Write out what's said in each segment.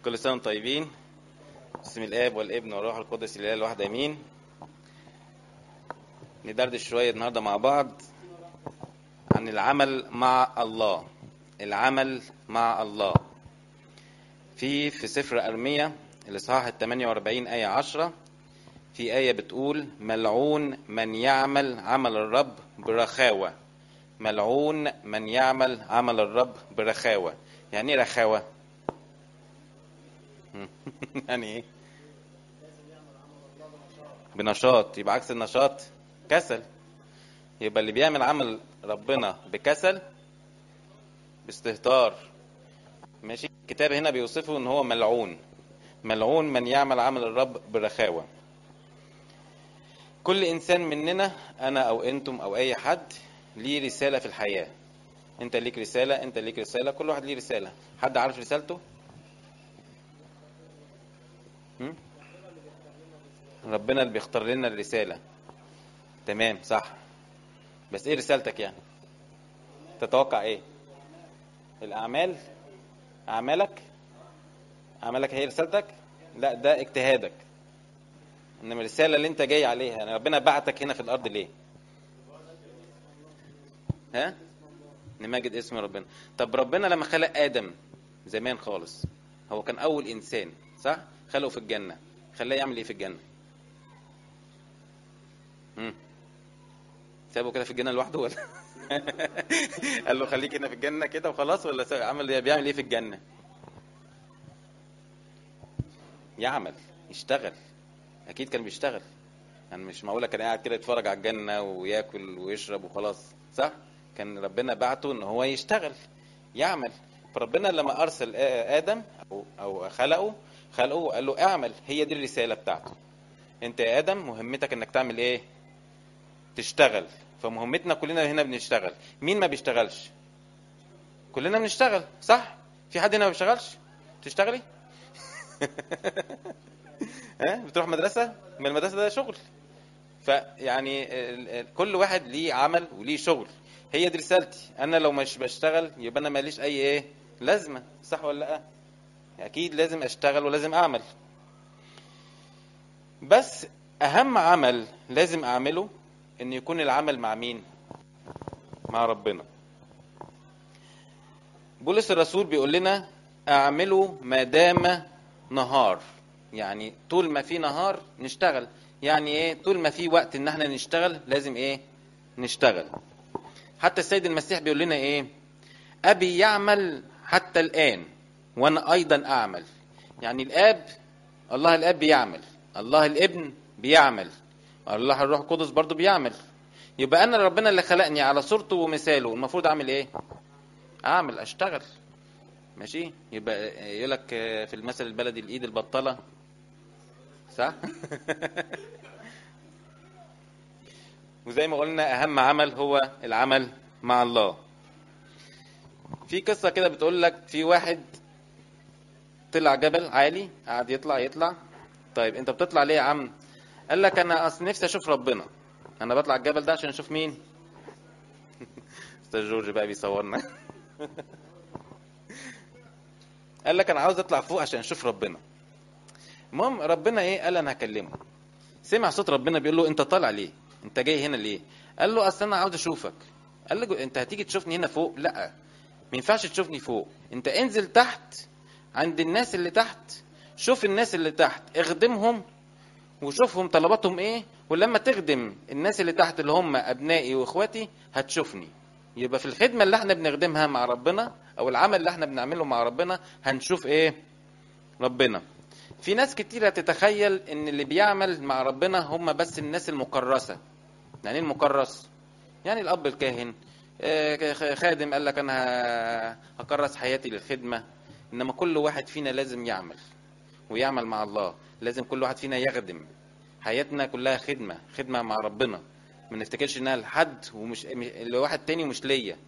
كل سنة وانتم طيبين بسم الآب والابن والروح القدس الإله الواحد آمين ندردش شوية النهاردة مع بعض عن العمل مع الله العمل مع الله في في سفر أرمية الإصحاح ال 48 آية 10 في آية بتقول ملعون من يعمل عمل الرب برخاوة ملعون من يعمل عمل الرب برخاوة يعني ايه رخاوة؟ يعني ايه؟ بنشاط يبقى عكس النشاط كسل يبقى اللي بيعمل عمل ربنا بكسل باستهتار ماشي الكتاب هنا بيوصفه ان هو ملعون ملعون من يعمل عمل الرب برخاوة كل انسان مننا انا او انتم او اي حد ليه رسالة في الحياة انت ليك رسالة انت ليك رسالة كل واحد ليه رسالة حد عارف رسالته هم؟ ربنا اللي بيختار لنا الرسالة تمام صح بس ايه رسالتك يعني تتوقع ايه الاعمال اعمالك اعمالك هي رسالتك لا ده اجتهادك انما الرسالة اللي انت جاي عليها يعني ربنا بعتك هنا في الارض ليه ها نماجد اسم ربنا طب ربنا لما خلق ادم زمان خالص هو كان اول انسان صح خلقه في الجنه خلاه يعمل ايه في الجنه امم سابه كده في الجنه لوحده ولا قال له خليك هنا في الجنه كده وخلاص ولا سا- عمل بيعمل ايه في الجنه يعمل يشتغل اكيد كان بيشتغل يعني مش معقوله كان قاعد كده يتفرج على الجنه وياكل ويشرب وخلاص صح كان ربنا بعته ان هو يشتغل يعمل فربنا لما ارسل آ- ادم او او خلقه خلقه وقال له اعمل هي دي الرساله بتاعته انت يا ادم مهمتك انك تعمل ايه تشتغل فمهمتنا كلنا هنا بنشتغل مين ما بيشتغلش كلنا بنشتغل صح في حد هنا ما بيشتغلش تشتغلي ها بتروح مدرسه من المدرسه ده شغل فيعني ال- ال- كل واحد ليه عمل وليه شغل هي دي رسالتي انا لو مش بشتغل يبقى انا ماليش اي ايه لازمه صح ولا لا اكيد لازم اشتغل ولازم اعمل بس اهم عمل لازم اعمله ان يكون العمل مع مين مع ربنا بولس الرسول بيقول لنا اعملوا ما دام نهار يعني طول ما في نهار نشتغل يعني ايه طول ما في وقت ان احنا نشتغل لازم ايه نشتغل حتى السيد المسيح بيقول لنا ايه ابي يعمل حتى الان وانا ايضا اعمل يعني الاب الله الاب بيعمل الله الابن بيعمل الله الروح القدس برضو بيعمل يبقى انا ربنا اللي خلقني على صورته ومثاله المفروض اعمل ايه اعمل اشتغل ماشي يبقى يقول لك في المثل البلدي الايد البطاله صح وزي ما قلنا اهم عمل هو العمل مع الله في قصه كده بتقول لك في واحد طلع جبل عالي قعد يطلع يطلع طيب انت بتطلع ليه يا عم قال لك انا اصل نفسي اشوف ربنا انا بطلع الجبل ده عشان اشوف مين استاذ جورج بقى بيصورنا قال لك انا عاوز اطلع فوق عشان اشوف ربنا المهم ربنا ايه قال انا هكلمه سمع صوت ربنا بيقول له انت طالع ليه انت جاي هنا ليه قال له اصل انا عاوز اشوفك قال له انت هتيجي تشوفني هنا فوق لا ما ينفعش تشوفني فوق انت انزل تحت عند الناس اللي تحت شوف الناس اللي تحت اخدمهم وشوفهم طلباتهم ايه ولما تخدم الناس اللي تحت اللي هم ابنائي واخواتي هتشوفني يبقى في الخدمه اللي احنا بنخدمها مع ربنا او العمل اللي احنا بنعمله مع ربنا هنشوف ايه ربنا في ناس كتيرة تتخيل ان اللي بيعمل مع ربنا هم بس الناس المكرسة يعني ايه المكرس يعني الاب الكاهن آه، خادم قال لك انا ه- هكرس حياتي للخدمة انما كل واحد فينا لازم يعمل ويعمل مع الله لازم كل واحد فينا يخدم حياتنا كلها خدمة خدمة مع ربنا ما نفتكرش انها لحد ومش مش- لواحد تاني ومش ليا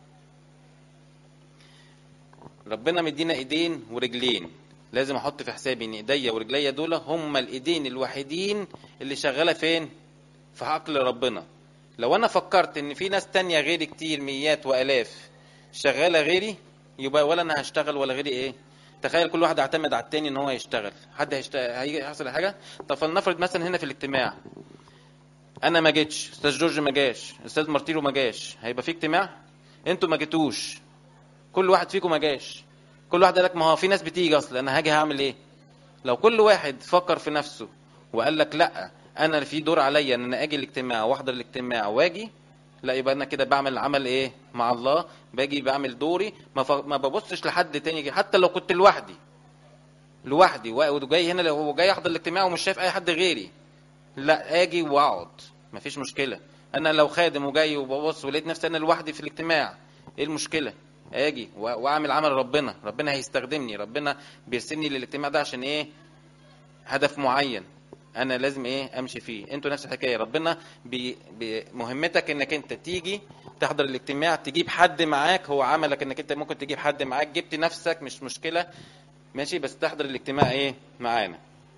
ربنا مدينا ايدين ورجلين لازم احط في حسابي ان ايديا ورجليا دول هم الايدين الوحيدين اللي شغاله فين في عقل ربنا لو انا فكرت ان في ناس تانية غيري كتير ميات والاف شغاله غيري يبقى ولا انا هشتغل ولا غيري ايه تخيل كل واحد اعتمد على التاني ان هو يشتغل حد هيشتغل هيجي يحصل حاجه طب فلنفرض مثلا هنا في الاجتماع انا ما جيتش استاذ جورج ما جاش استاذ مارتيرو ما جاش هيبقى في اجتماع انتوا ما جيتوش كل واحد فيكم ما جاش كل واحد قال لك ما هو في ناس بتيجي اصلا انا هاجي هعمل ايه لو كل واحد فكر في نفسه وقال لك لا انا في دور عليا ان انا اجي الاجتماع واحضر الاجتماع واجي لا يبقى انا كده بعمل عمل ايه مع الله باجي بعمل دوري ما, ف... ما ببصش لحد تاني حتى لو كنت لوحدي لوحدي وجاي هنا لو جاي احضر الاجتماع ومش شايف اي حد غيري لا اجي واقعد مفيش مشكله انا لو خادم وجاي وببص ولقيت نفسي انا لوحدي في الاجتماع ايه المشكله اجي واعمل عمل ربنا ربنا هيستخدمني ربنا بيرسلني للاجتماع ده عشان ايه هدف معين انا لازم ايه امشي فيه انتوا نفس الحكايه ربنا بي بي مهمتك انك انت تيجي تحضر الاجتماع تجيب حد معاك هو عملك انك انت ممكن تجيب حد معاك جبت نفسك مش مشكله ماشي بس تحضر الاجتماع ايه معانا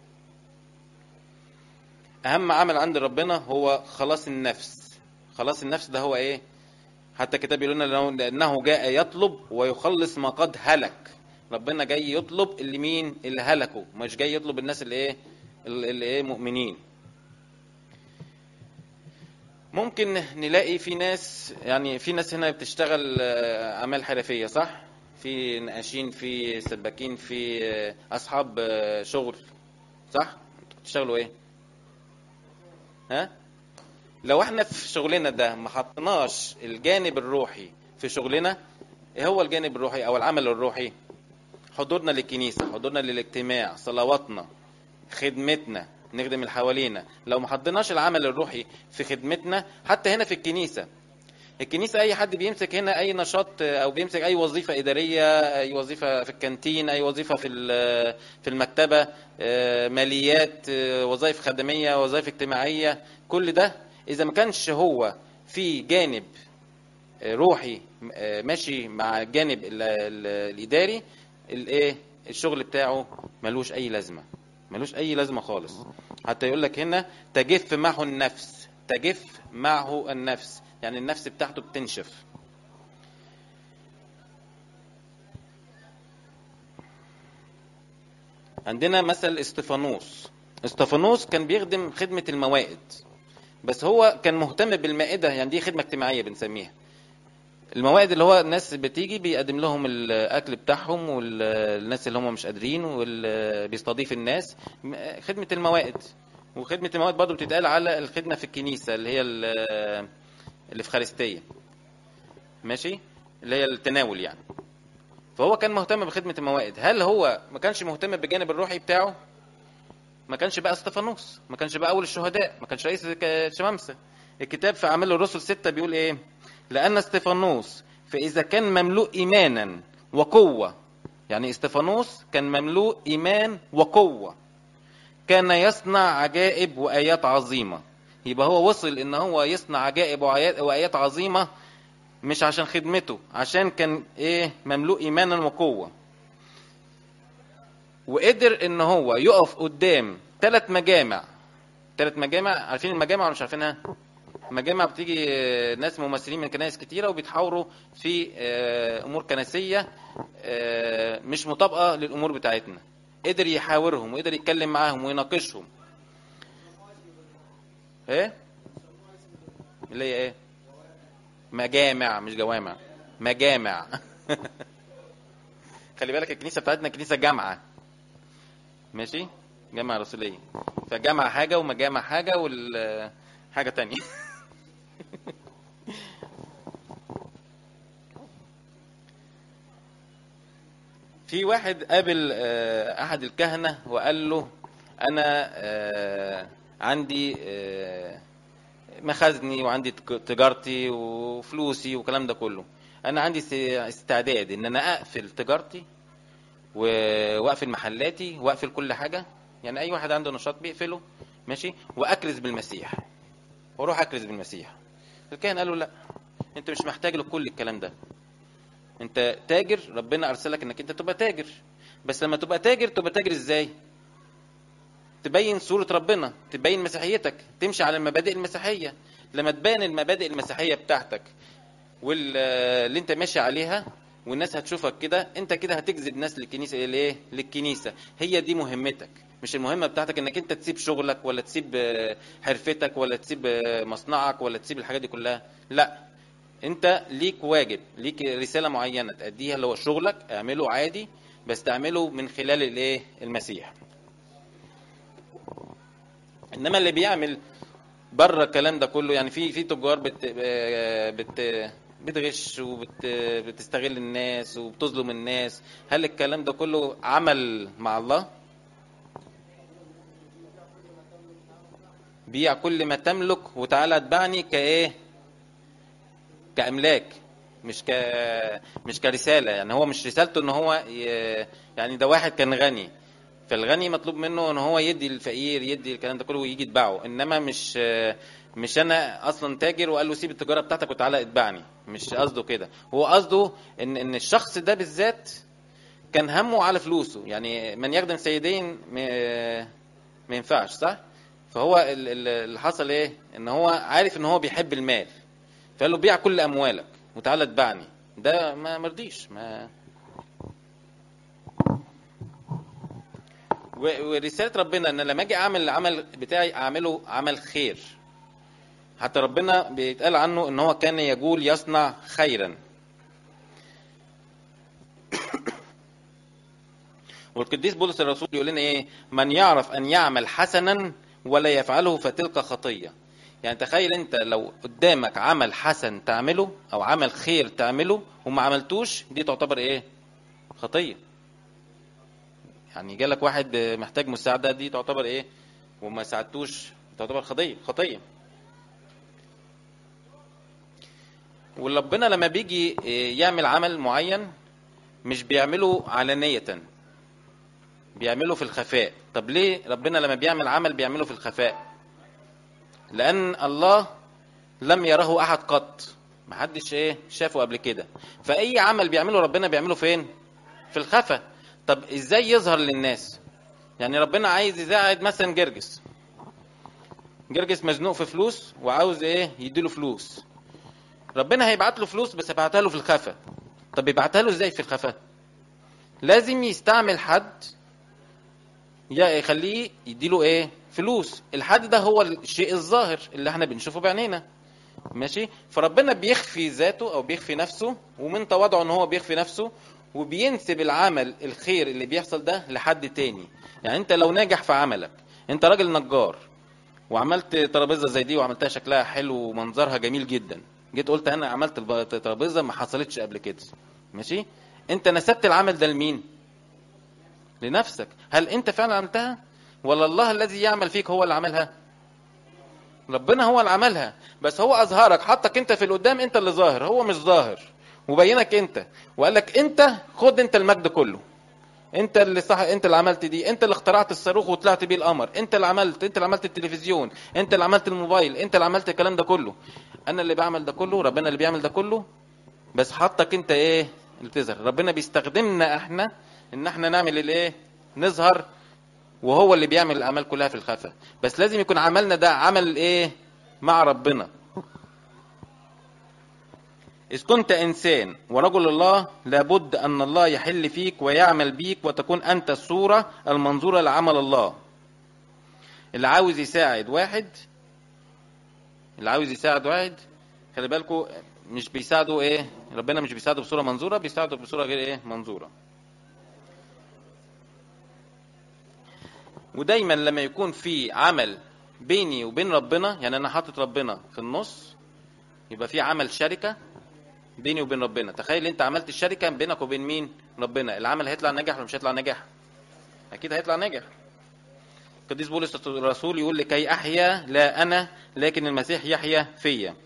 اهم عمل عند ربنا هو خلاص النفس خلاص النفس ده هو ايه حتى الكتاب بيقول لنا لانه جاء يطلب ويخلص ما قد هلك ربنا جاي يطلب اللي مين اللي هلكوا مش جاي يطلب الناس اللي ايه اللي ايه مؤمنين ممكن نلاقي في ناس يعني في ناس هنا بتشتغل اعمال حرفيه صح في نقاشين في سباكين في اصحاب شغل صح بتشتغلوا ايه ها لو احنا في شغلنا ده ما حطيناش الجانب الروحي في شغلنا ايه هو الجانب الروحي او العمل الروحي حضورنا للكنيسه حضورنا للاجتماع صلواتنا خدمتنا نخدم اللي حوالينا لو ما حطيناش العمل الروحي في خدمتنا حتى هنا في الكنيسه الكنيسه اي حد بيمسك هنا اي نشاط او بيمسك اي وظيفه اداريه اي وظيفه في الكانتين اي وظيفه في في المكتبه ماليات وظائف خدميه وظائف اجتماعيه كل ده اذا ما كانش هو في جانب روحي ماشي مع الجانب الاداري الايه الشغل بتاعه ملوش اي لازمه ملوش اي لازمه خالص حتى يقول لك هنا تجف معه النفس تجف معه النفس يعني النفس بتاعته بتنشف عندنا مثل استفانوس استفانوس كان بيخدم خدمة الموائد بس هو كان مهتم بالمائدة يعني دي خدمة اجتماعية بنسميها الموائد اللي هو الناس بتيجي بيقدم لهم الاكل بتاعهم والناس اللي هم مش قادرين وبيستضيف الناس خدمه الموائد وخدمه الموائد برضه بتتقال على الخدمه في الكنيسه اللي هي الافخارستيه ماشي اللي هي التناول يعني فهو كان مهتم بخدمه الموائد هل هو ما كانش مهتم بالجانب الروحي بتاعه ما كانش بقى استفانوس ما كانش بقى اول الشهداء ما كانش رئيس الشمامسه الكتاب في اعمال الرسل ستة بيقول ايه لأن استفانوس فإذا كان مملوء إيمانا وقوة يعني استفانوس كان مملوء إيمان وقوة كان يصنع عجائب وآيات عظيمة يبقى هو وصل إن هو يصنع عجائب وآيات, وآيات عظيمة مش عشان خدمته عشان كان إيه مملوء إيمانا وقوة وقدر إن هو يقف قدام ثلاث مجامع ثلاث مجامع عارفين المجامع ولا مش عارفينها؟ مجامع بتيجي ناس ممثلين من كنائس كتيره وبيتحاوروا في امور كنسيه مش مطابقه للامور بتاعتنا قدر يحاورهم وقدر يتكلم معاهم ويناقشهم ايه اللي هي ايه مجامع مش جوامع مجامع خلي بالك الكنيسه بتاعتنا كنيسه جامعه ماشي جامعه رسوليه فجامعه حاجه ومجامع حاجه وال حاجه تانية في واحد قابل احد الكهنه وقال له انا عندي مخازني وعندي تجارتي وفلوسي والكلام ده كله انا عندي استعداد ان انا اقفل تجارتي واقفل محلاتي واقفل كل حاجه يعني اي واحد عنده نشاط بيقفله ماشي واكرز بالمسيح واروح اكرز بالمسيح الكاهن قال له لا انت مش محتاج لكل الكلام ده انت تاجر ربنا ارسلك انك انت تبقى تاجر بس لما تبقى تاجر تبقى تاجر ازاي تبين صورة ربنا تبين مسيحيتك تمشي على المبادئ المسيحية لما تبين المبادئ المسيحية بتاعتك واللي انت ماشي عليها والناس هتشوفك كده انت كده هتجذب ناس للكنيسه ليه للكنيسه هي دي مهمتك مش المهمه بتاعتك انك انت تسيب شغلك ولا تسيب آه، حرفتك ولا تسيب آه، مصنعك ولا تسيب الحاجات دي كلها لا انت ليك واجب ليك رساله معينه تاديها اللي هو شغلك اعمله عادي بس تعمله من خلال الايه المسيح انما اللي بيعمل بره الكلام ده كله يعني في في تجار بت بت بتغش وبتستغل الناس وبتظلم الناس هل الكلام ده كله عمل مع الله بيع كل ما تملك وتعالى اتبعني كايه كاملاك مش ك مش كرساله يعني هو مش رسالته ان هو ي... يعني ده واحد كان غني فالغني مطلوب منه ان هو يدي الفقير يدي الكلام ده كله ويجي يتبعه انما مش مش انا اصلا تاجر وقال له سيب التجاره بتاعتك وتعالى اتبعني مش قصده كده هو قصده ان ان الشخص ده بالذات كان همه على فلوسه يعني من يخدم سيدين م- ما ينفعش صح فهو ال- ال- اللي حصل ايه ان هو عارف ان هو بيحب المال فقال له بيع كل اموالك وتعالى اتبعني ده ما مرضيش ما و- ورساله ربنا ان لما اجي اعمل العمل بتاعي اعمله عمل خير حتى ربنا بيتقال عنه ان هو كان يقول يصنع خيرا والقديس بولس الرسول يقول لنا ايه من يعرف ان يعمل حسنا ولا يفعله فتلك خطيه يعني تخيل انت لو قدامك عمل حسن تعمله او عمل خير تعمله وما عملتوش دي تعتبر ايه خطيه يعني جالك واحد محتاج مساعده دي تعتبر ايه وما ساعدتوش تعتبر خطيه خطيه وربنا لما بيجي يعمل عمل معين مش بيعمله علانية بيعمله في الخفاء طب ليه ربنا لما بيعمل عمل بيعمله في الخفاء لأن الله لم يره أحد قط محدش ايه شافه قبل كده فأي عمل بيعمله ربنا بيعمله فين في الخفاء طب ازاي يظهر للناس يعني ربنا عايز يساعد مثلا جرجس جرجس مزنوق في فلوس وعاوز ايه يديله فلوس ربنا هيبعت له فلوس بس هيبعتها له في الخفا طب يبعتها له ازاي في الخفا لازم يستعمل حد يا يخليه يديله ايه فلوس الحد ده هو الشيء الظاهر اللي احنا بنشوفه بعينينا ماشي فربنا بيخفي ذاته او بيخفي نفسه ومن تواضعه ان هو بيخفي نفسه وبينسب العمل الخير اللي بيحصل ده لحد تاني يعني انت لو ناجح في عملك انت راجل نجار وعملت ترابيزه زي دي وعملتها شكلها حلو ومنظرها جميل جدا جيت قلت انا عملت الترابيزه ما حصلتش قبل كده ماشي انت نسبت العمل ده لمين لنفسك هل انت فعلا عملتها ولا الله الذي يعمل فيك هو اللي عملها ربنا هو اللي عملها بس هو اظهرك حطك انت في القدام انت اللي ظاهر هو مش ظاهر وبينك انت وقال لك انت خد انت المجد كله انت اللي صح انت اللي عملت دي انت اللي اخترعت الصاروخ وطلعت بيه القمر انت اللي عملت انت اللي عملت التلفزيون انت اللي عملت الموبايل انت اللي عملت الكلام ده كله انا اللي بعمل ده كله ربنا اللي بيعمل ده كله بس حطك انت ايه اللي بتظهر ربنا بيستخدمنا احنا ان احنا نعمل الايه نظهر وهو اللي بيعمل الاعمال كلها في الخفاء بس لازم يكون عملنا ده عمل ايه مع ربنا إذ كنت إنسان ورجل الله لابد أن الله يحل فيك ويعمل بيك وتكون أنت الصورة المنظورة لعمل الله اللي عاوز يساعد واحد اللي عاوز يساعد واحد خلي بالكم مش بيساعده ايه ربنا مش بيساعده بصورة منظورة بيساعده بصورة غير ايه منظورة ودايما لما يكون في عمل بيني وبين ربنا يعني انا حاطط ربنا في النص يبقى في عمل شركه بيني وبين ربنا تخيل انت عملت الشركه بينك وبين مين ربنا العمل هيطلع ناجح ولا مش هيطلع ناجح اكيد هيطلع ناجح القديس بولس الرسول يقول لكي احيا لا انا لكن المسيح يحيا فيا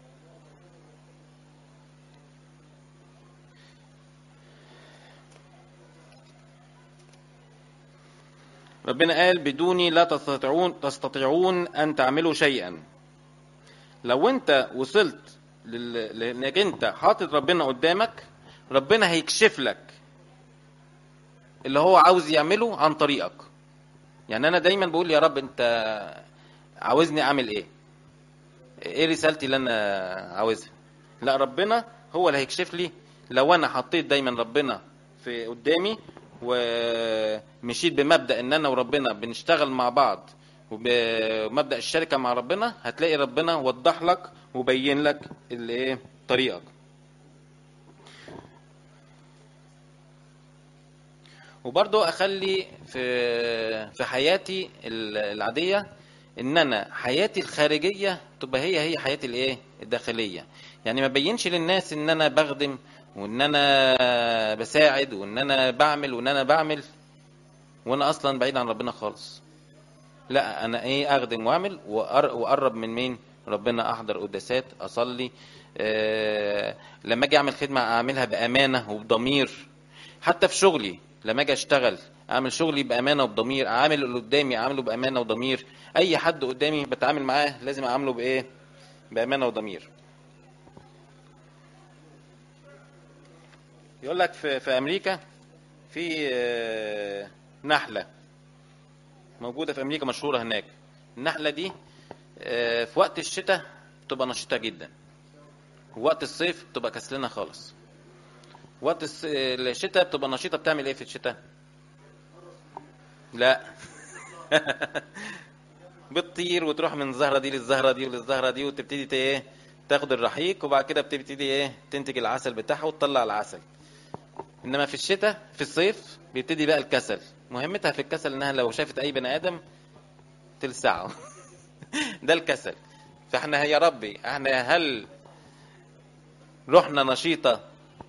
ربنا قال بدوني لا تستطيعون تستطيعون ان تعملوا شيئا لو انت وصلت لل- لانك انت حاطط ربنا قدامك ربنا هيكشف لك اللي هو عاوز يعمله عن طريقك يعني انا دايما بقول يا رب انت عاوزني اعمل ايه ايه رسالتي اللي انا عاوزها لا ربنا هو اللي هيكشف لي لو انا حطيت دايما ربنا في قدامي ومشيت بمبدا ان انا وربنا بنشتغل مع بعض وبمبدا الشركه مع ربنا هتلاقي ربنا وضح لك وبين لك الايه طريقك وبرضو اخلي في في حياتي العاديه ان انا حياتي الخارجيه تبقى هي هي حياتي الايه الداخليه يعني ما بينش للناس ان انا بخدم وان انا بساعد وان انا بعمل وان انا بعمل وانا اصلا بعيد عن ربنا خالص لا انا ايه اخدم واعمل واقرب من مين ربنا احضر قداسات اصلي أه لما اجي اعمل خدمه اعملها بامانه وبضمير حتى في شغلي لما اجي اشتغل اعمل شغلي بامانه وبضمير اعامل اللي قدامي اعامله بامانه وضمير اي حد قدامي بتعامل معاه لازم اعامله بايه بامانه وضمير يقول لك في في امريكا في نحله موجوده في امريكا مشهوره هناك النحله دي في وقت الشتاء بتبقى نشيطه جدا ووقت الصيف بتبقى كسلانه خالص وقت الشتاء بتبقى نشيطه بتعمل ايه في الشتاء لا بتطير وتروح من الزهره دي للزهره دي وللزهره دي وتبتدي ايه تاخد الرحيق وبعد كده بتبتدي ايه تنتج العسل بتاعها وتطلع العسل انما في الشتاء في الصيف بيبتدي بقى الكسل مهمتها في الكسل انها لو شافت اي بني ادم تلسعه ده الكسل فاحنا يا ربي احنا هل رحنا نشيطه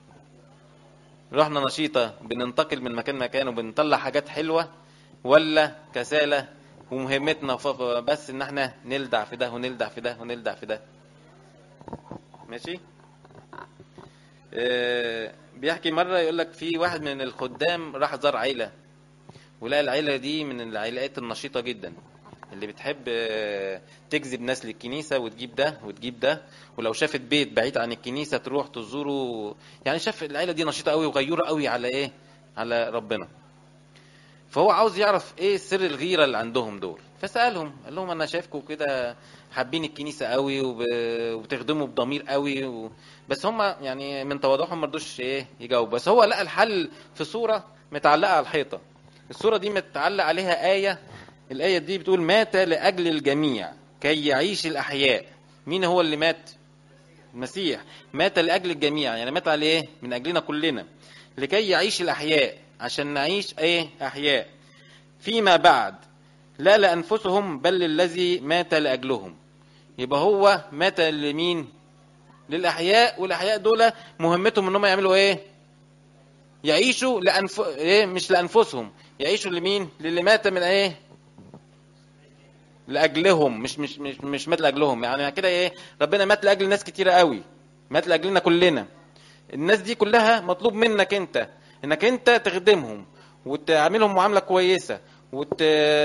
رحنا نشيطة بننتقل من مكان لمكان وبنطلع حاجات حلوة ولا كسالة ومهمتنا بس ان احنا نلدع في ده ونلدع في ده ونلدع في ده ماشي اه بيحكي مرة يقول لك في واحد من الخدام راح زار عيلة ولقى العيلة دي من العائلات النشيطة جدا اللي بتحب تجذب ناس للكنيسة وتجيب ده وتجيب ده ولو شافت بيت بعيد عن الكنيسة تروح تزوره يعني شاف العيلة دي نشيطة قوي وغيورة قوي على ايه على ربنا فهو عاوز يعرف ايه سر الغيرة اللي عندهم دول فسألهم قال لهم انا شايفكم كده حابين الكنيسة قوي وبتخدموا بضمير قوي و... بس هم يعني من تواضعهم ما رضوش ايه يجاوبوا بس هو لقى الحل في صورة متعلقة على الحيطة الصورة دي متعلق عليها آية الآية دي بتقول مات لأجل الجميع كي يعيش الأحياء مين هو اللي مات المسيح مات لأجل الجميع يعني مات على إيه من أجلنا كلنا لكي يعيش الأحياء عشان نعيش إيه أحياء فيما بعد لا لأنفسهم بل للذي مات لأجلهم يبقى هو مات لمين للأحياء والأحياء دول مهمتهم إنهم يعملوا إيه يعيشوا لأنف... إيه مش لأنفسهم يعيشوا لمين للي مات من إيه لاجلهم مش مش مش مش مات لاجلهم يعني كده ايه ربنا مات لاجل ناس كتيره قوي مات لاجلنا كلنا الناس دي كلها مطلوب منك انت انك انت تخدمهم وتعاملهم معامله كويسه وت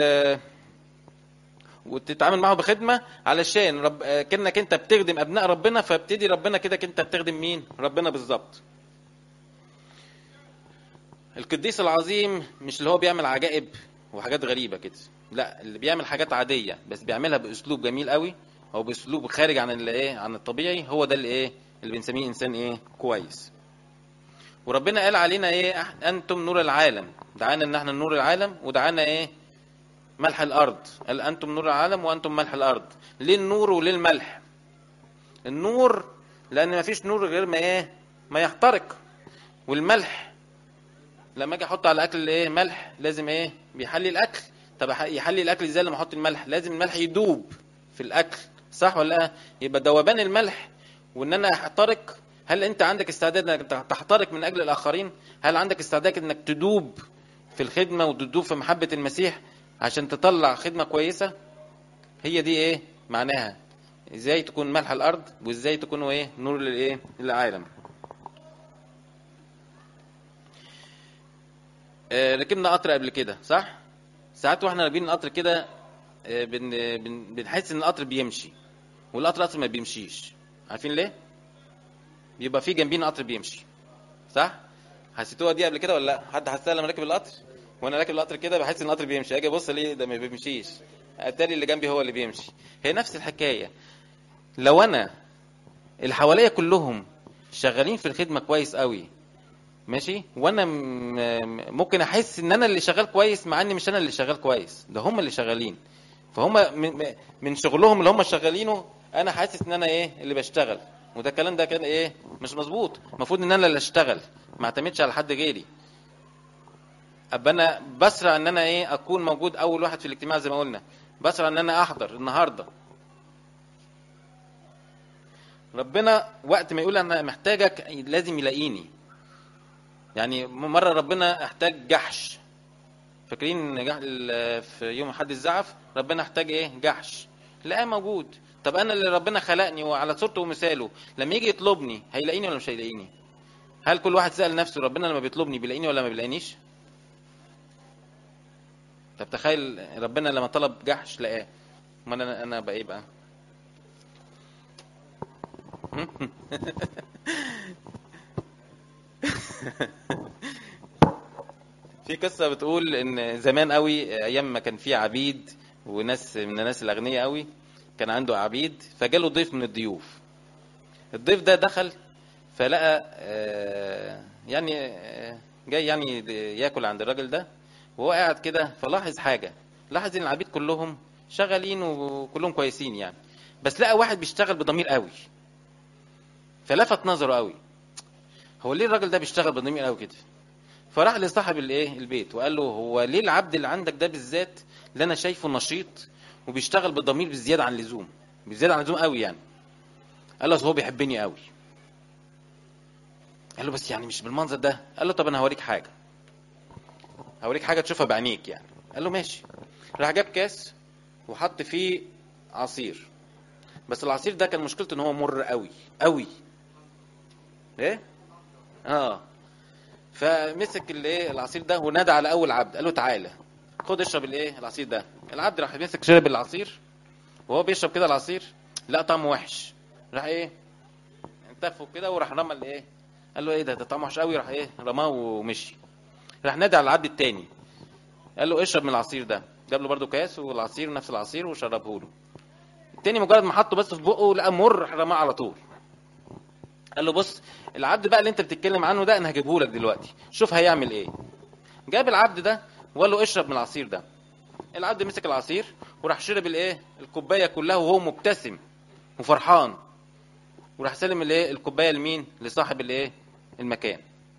وتتعامل معاهم بخدمه علشان رب... كانك انت بتخدم ابناء ربنا فابتدي ربنا كده انت بتخدم مين ربنا بالظبط القديس العظيم مش اللي هو بيعمل عجائب وحاجات غريبه كده لا اللي بيعمل حاجات عاديه بس بيعملها باسلوب جميل قوي او باسلوب خارج عن الايه عن الطبيعي هو ده اللي ايه اللي بنسميه انسان ايه كويس وربنا قال علينا ايه انتم نور العالم دعانا ان احنا نور العالم ودعانا ايه ملح الارض قال انتم نور العالم وانتم ملح الارض ليه النور وليه الملح النور لان ما فيش نور غير ما ايه ما يحترق والملح لما اجي احط على الاكل ايه ملح لازم ايه بيحلي الاكل طب يحلي الاكل ازاي لما احط الملح لازم الملح يدوب في الاكل صح ولا لا يبقى ذوبان الملح وان انا احترق هل انت عندك استعداد انك تحترق من اجل الاخرين هل عندك استعداد انك تدوب في الخدمه وتدوب في محبه المسيح عشان تطلع خدمه كويسه هي دي ايه معناها ازاي تكون ملح الارض وازاي تكونوا ايه نور للايه للعالم آه ركبنا قطر قبل كده صح ساعات واحنا راكبين القطر كده بن بن بنحس ان القطر بيمشي والقطر اصلا ما بيمشيش عارفين ليه بيبقى في جنبينا قطر بيمشي صح حسيتوها دي قبل كده ولا لا حد حسها لما راكب القطر وانا راكب القطر كده بحس ان القطر بيمشي اجي ابص ليه ده ما بيمشيش اتاري اللي جنبي هو اللي بيمشي هي نفس الحكايه لو انا اللي حواليا كلهم شغالين في الخدمه كويس قوي ماشي وانا م- م- ممكن احس ان انا اللي شغال كويس مع اني مش انا اللي شغال كويس ده هم اللي شغالين فهم من, م- من شغلهم اللي هم شغالينه انا حاسس ان انا ايه اللي بشتغل وده الكلام ده كده ايه مش مظبوط المفروض ان انا اللي اشتغل ما اعتمدش على حد غيري ابقى انا بسرع ان انا ايه اكون موجود اول واحد في الاجتماع زي ما قلنا بسرع ان انا احضر النهارده ربنا وقت ما يقول انا محتاجك لازم يلاقيني يعني مره ربنا احتاج جحش فاكرين جح- ال- في يوم حد الزعف ربنا احتاج ايه جحش لقاه موجود طب انا اللي ربنا خلقني وعلى صورته ومثاله لما يجي يطلبني هيلاقيني ولا مش هيلاقيني هل كل واحد سأل نفسه ربنا لما بيطلبني بيلاقيني ولا ما بيلاقينيش طب تخيل ربنا لما طلب جحش لقاه ما انا انا بقى ايه بقى في قصة بتقول ان زمان قوي ايام ما كان في عبيد وناس من الناس الاغنياء قوي كان عنده عبيد فجاله ضيف من الضيوف الضيف ده دخل فلقى آه، يعني آه، جاي يعني ياكل عند الراجل ده وهو قاعد كده فلاحظ حاجة لاحظ ان العبيد كلهم شغالين وكلهم كويسين يعني بس لقى واحد بيشتغل بضمير قوي فلفت نظره قوي هو ليه الراجل ده بيشتغل بضمير قوي كده فراح لصاحب الايه البيت وقال له هو ليه العبد اللي عندك ده بالذات اللي انا شايفه نشيط وبيشتغل بضمير بزياده عن اللزوم بزياده عن اللزوم قوي يعني قال له أصل هو بيحبني قوي قال له بس يعني مش بالمنظر ده قال له طب انا هوريك حاجه هوريك حاجه تشوفها بعينيك يعني قال له ماشي راح جاب كاس وحط فيه عصير بس العصير ده كان مشكلته ان هو مر قوي قوي ايه اه فمسك الايه العصير ده ونادى على اول عبد قال له تعالى خد اشرب الايه العصير ده العبد راح مسك شرب العصير وهو بيشرب كده العصير لا طعمه وحش راح ايه انتفه كده وراح رمى الايه قال له ايه ده ده طعمه وحش قوي راح ايه رماه ومشي راح نادى على العبد التاني قال له اشرب من العصير ده جاب له برده كاس والعصير نفس العصير وشربه له التاني مجرد ما حطه بس في بقه لقى مر راح رماه على طول قال له بص العبد بقى اللي انت بتتكلم عنه ده انا هجيبه لك دلوقتي شوف هيعمل ايه جاب العبد ده وقال له اشرب من العصير ده العبد مسك العصير وراح شرب الايه الكوبايه كلها وهو مبتسم وفرحان وراح سلم الايه الكوبايه لمين لصاحب الايه المكان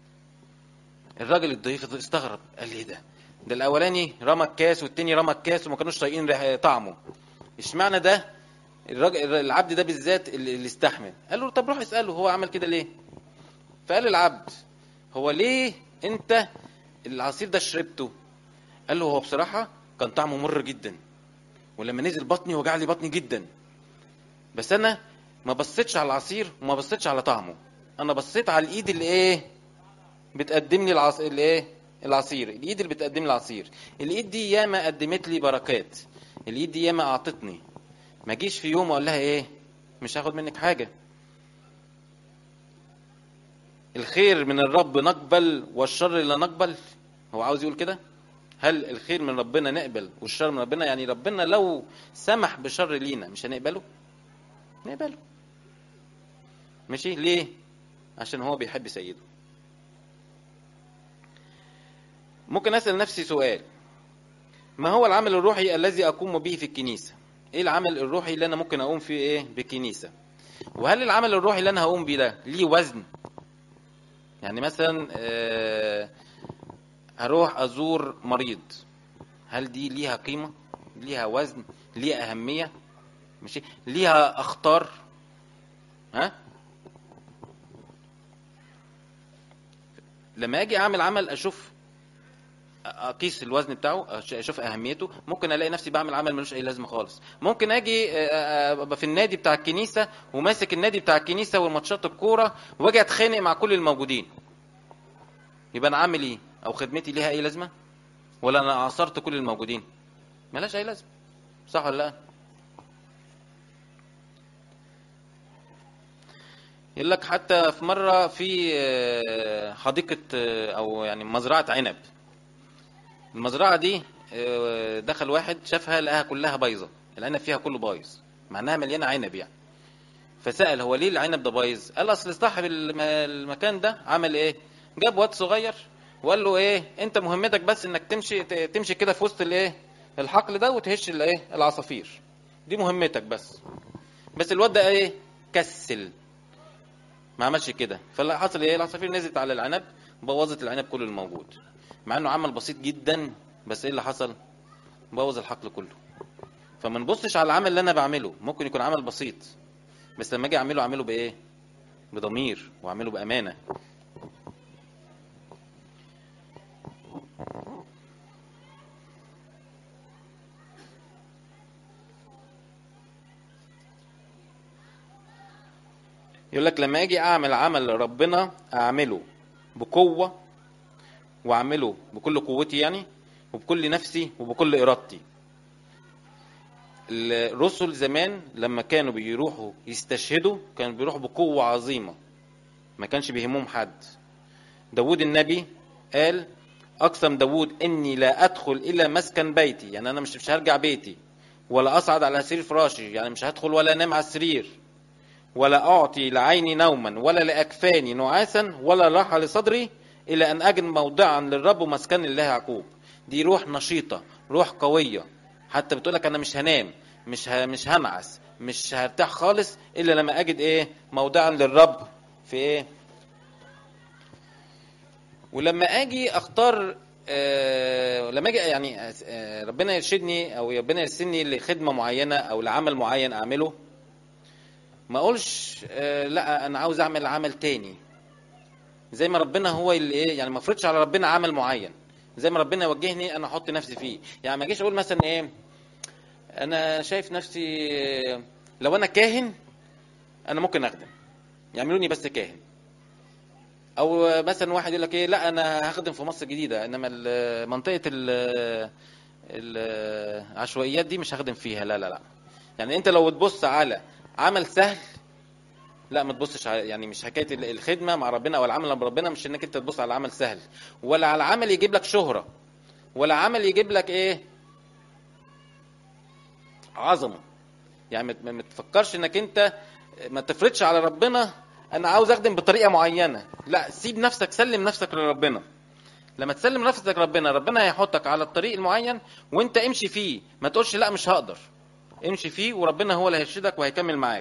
الراجل الضيف استغرب قال لي ايه ده ده الاولاني رمى الكاس والتاني رمى الكاس وما كانوش طايقين ريح- طعمه اشمعنى ده الراجل العبد ده بالذات اللي اللي استحمل قال له طب روح اساله هو عمل كده ليه فقال العبد هو ليه انت العصير ده شربته قال له هو بصراحه كان طعمه مر جدا ولما نزل بطني وجع لي بطني جدا بس انا ما بصيتش على العصير وما بصيتش على طعمه انا بصيت على الايد اللي ايه بتقدم لي العص... الايه العصير الايد اللي بتقدم لي العصير الايد دي ياما قدمت لي بركات الايد دي ياما اعطتني ما جيش في يوم اقول لها ايه مش هاخد منك حاجه الخير من الرب نقبل والشر لا نقبل هو عاوز يقول كده هل الخير من ربنا نقبل والشر من ربنا يعني ربنا لو سمح بشر لينا مش هنقبله نقبله ماشي ليه عشان هو بيحب سيده ممكن اسال نفسي سؤال ما هو العمل الروحي الذي اقوم به في الكنيسه ايه العمل الروحي اللي انا ممكن اقوم فيه ايه بالكنيسه وهل العمل الروحي اللي انا هقوم بيه ده ليه وزن يعني مثلا آه، هروح ازور مريض هل دي ليها قيمه ليها وزن ليها اهميه ماشي ليها اخطار ها لما اجي اعمل عمل اشوف اقيس الوزن بتاعه أش- اشوف اهميته ممكن الاقي نفسي بعمل عمل ملوش اي لازمه خالص ممكن اجي آه، آه، ابقى في النادي بتاع الكنيسه وماسك النادي بتاع الكنيسه والماتشات الكوره واجي اتخانق مع كل الموجودين يبقى انا عامل ايه او خدمتي ليها اي لازمه ولا انا عصرت كل الموجودين ملهاش اي لازمه صح ولا لا يقول لك حتى في مره في آه، حديقه آه، او يعني مزرعه عنب المزرعه دي آه، دخل واحد شافها لقاها كلها بايظه العنب فيها كله بايظ مع انها مليانه عنب يعني فسأل هو ليه العنب ده بايظ قال اصل صاحب الم- المكان ده عمل ايه جاب واد صغير وقال له ايه انت مهمتك بس انك تمشي ت- تمشي كده في وسط الايه الحقل ده وتهش الايه العصافير دي مهمتك بس بس الواد ده ايه كسل ما عملش كده فاللي حصل ايه العصافير نزلت على العنب بوظت العنب كله الموجود مع انه عمل بسيط جدا بس ايه اللي حصل بوظ الحقل كله فما نبصش على العمل اللي انا بعمله ممكن يكون عمل بسيط بس لما اجي اعمله اعمله بايه بضمير واعمله بامانه يقول لك لما اجي اعمل عمل ربنا اعمله بقوه واعمله بكل قوتي يعني وبكل نفسي وبكل ارادتي الرسل زمان لما كانوا بيروحوا يستشهدوا كانوا بيروحوا بقوه عظيمه ما كانش بيهمهم حد داود النبي قال اقسم داود اني لا ادخل الى مسكن بيتي يعني انا مش مش هرجع بيتي ولا اصعد على سرير فراشي يعني مش هدخل ولا انام على السرير ولا أعطي لعيني نوما ولا لأكفاني نعاسا ولا راحة لصدري إلى أن أجد موضعا للرب ومسكن الله يعقوب دي روح نشيطة روح قوية حتى بتقولك أنا مش هنام مش ه... مش هنعس مش هرتاح خالص إلا لما أجد إيه موضعا للرب في إيه ولما أجي أختار آه لما أجي يعني آه ربنا يرشدني أو ربنا يرسلني لخدمة معينة أو لعمل معين أعمله ما اقولش آه لا انا عاوز اعمل عمل تاني زي ما ربنا هو اللي ايه يعني ما افرضش على ربنا عمل معين زي ما ربنا يوجهني انا احط نفسي فيه يعني ما اجيش اقول مثلا ايه انا شايف نفسي آه، لو انا كاهن انا ممكن اخدم يعملوني بس كاهن او مثلا واحد يقول لك ايه لا انا هخدم في مصر الجديده انما ال- منطقه ال- العشوائيات دي مش هخدم فيها لا لا لا يعني انت لو تبص على عمل سهل لا ما تبصش على يعني مش حكايه ال- الخدمه مع ربنا او العمل مع ربنا مش انك انت تبص على عمل سهل ولا على عمل يجيب لك شهره ولا عمل يجيب لك ايه عظمه يعني ما- ما ما تفكرش انك انت ما تفرضش على ربنا انا عاوز اخدم بطريقه معينه لا سيب نفسك سلم نفسك لربنا لما تسلم نفسك لربنا ربنا هيحطك على الطريق المعين وانت امشي فيه ما تقولش لا مش هقدر امشي فيه وربنا هو اللي هيرشدك وهيكمل معاك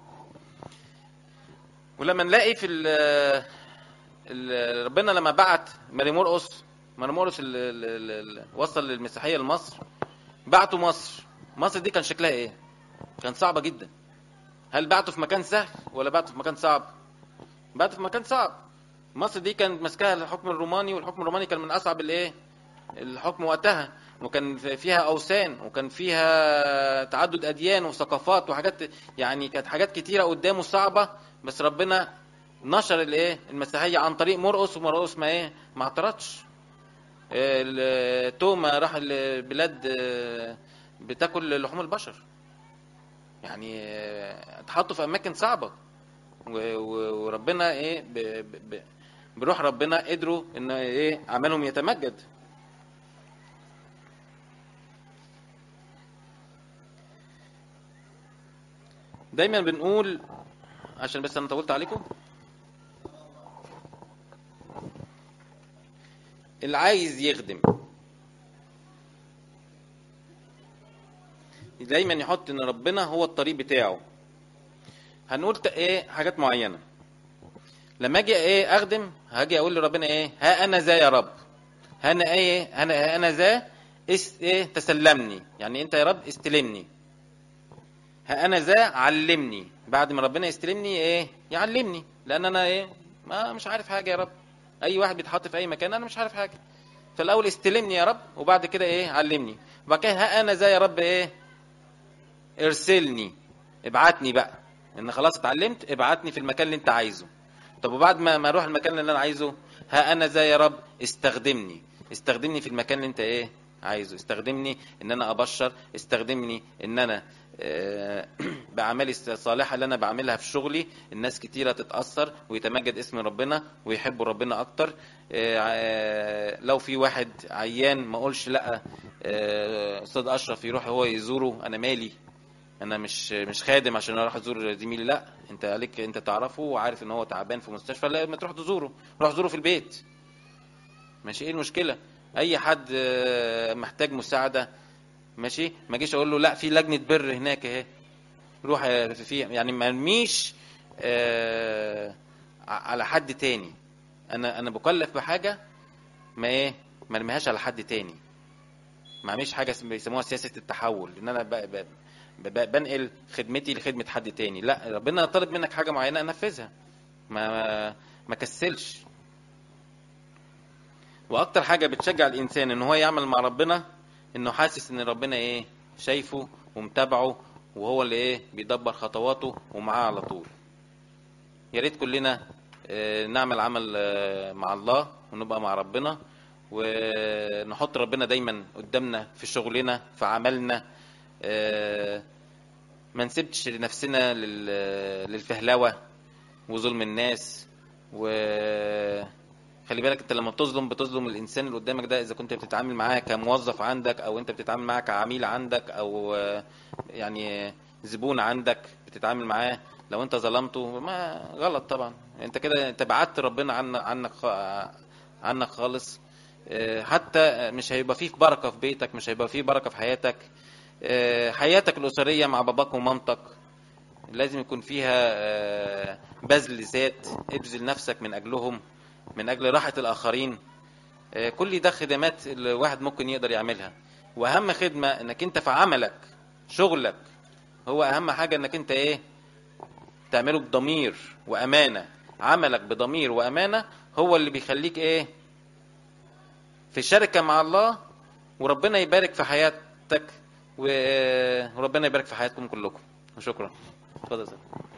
ولما نلاقي في ال ال- ربنا لما بعت ماري مرقس ماري مرقس ال- ال- ال- ال- وصل للمسيحيه لمصر بعته مصر مصر دي كان شكلها ايه كان صعبه جدا هل بعته في مكان سهل ولا بعته في مكان صعب بعته في مكان صعب مصر دي كانت ماسكاها الحكم الروماني والحكم الروماني كان من اصعب الايه الحكم وقتها وكان فيها اوثان وكان فيها تعدد اديان وثقافات وحاجات يعني كانت حاجات كتيره قدامه صعبه بس ربنا نشر الايه المسيحيه عن طريق مرقس ومرقس ما ايه ما اعترضش ال- توما راح البلاد آه، بتاكل لحوم البشر يعني آه، اتحطوا في اماكن صعبه و- و- وربنا ايه ب- ب- ب- بروح ربنا قدروا ان ايه عملهم يتمجد دايما بنقول عشان بس انا طولت عليكم اللي عايز يخدم دايما يحط ان ربنا هو الطريق بتاعه هنقول ت- ايه حاجات معينه لما اجي ايه اخدم هاجي اقول لربنا ايه ها انا ذا يا رب ها انا ايه انا ها انا ذا اس ايه تسلمني يعني انت يا رب استلمني ها انا ذا علمني بعد ما ربنا يستلمني ايه يعلمني لان انا ايه ما مش عارف حاجه يا رب اي واحد بيتحط في اي مكان انا مش عارف حاجه فالاول استلمني يا رب وبعد كده ايه علمني وبعد كده ها انا ذا يا رب ايه ارسلني ابعتني بقى ان خلاص اتعلمت ابعتني في المكان اللي انت عايزه طب وبعد ما ما اروح المكان اللي انا عايزه ها انا ذا يا رب استخدمني استخدمني في المكان اللي انت ايه عايزه استخدمني ان انا ابشر استخدمني ان انا آه، باعمالي الصالحه اللي انا بعملها في شغلي الناس كتيره تتاثر ويتمجد اسم ربنا ويحبوا ربنا اكتر آه، آه، لو في واحد عيان ما اقولش لا آه، استاذ اشرف يروح هو يزوره انا مالي انا مش مش خادم عشان اروح ازور زميلي لا انت عليك انت تعرفه وعارف ان هو تعبان في مستشفى لا ما تروح تزوره روح زوره في البيت ماشي ايه المشكله اي حد آه، محتاج مساعده ماشي ما اجيش اقول له لا في لجنه بر هناك اهي روح آه، في يعني ما ارميش آه، ع- على حد تاني انا انا بكلف بحاجه ما ايه ما ارميهاش على حد تاني ما اعملش حاجه اسم- بيسموها سياسه التحول ان انا ب... ب... ب... بنقل خدمتي لخدمه حد تاني لا ربنا طالب منك حاجه معينه انفذها ما ما, ما كسلش واكتر حاجه بتشجع الانسان ان هو يعمل مع ربنا انه حاسس ان ربنا ايه شايفه ومتابعه وهو اللي ايه بيدبر خطواته ومعاه على طول يا ريت كلنا آه، نعمل عمل آه، مع الله ونبقى مع ربنا ونحط ربنا دايما قدامنا في شغلنا في عملنا آه، ما نسيبش نفسنا لل- للفهلوه وظلم الناس و خلي بالك انت لما بتظلم بتظلم الانسان اللي قدامك ده اذا كنت بتتعامل معاه كموظف عندك او انت بتتعامل معاه كعميل عندك او آه، يعني زبون عندك بتتعامل معاه لو انت ظلمته ما غلط طبعا انت كده انت بعدت ربنا عنك عنك خ- عنك خالص آه، حتى مش هيبقى فيه بركه في بيتك مش هيبقى فيه بركه في حياتك آه، حياتك الاسريه مع باباك ومامتك لازم يكون فيها آه، بذل ذات ابذل نفسك من اجلهم من اجل راحه الاخرين آه، كل ده خدمات الواحد ممكن يقدر يعملها واهم خدمه انك انت في عملك شغلك هو اهم حاجه انك انت ايه تعمله بضمير وامانه عملك بضمير وامانه هو اللي بيخليك ايه في شركه مع الله وربنا يبارك في حياتك و- وربنا يبارك في حياتكم كلكم شكرا اتفضل يا سيدي.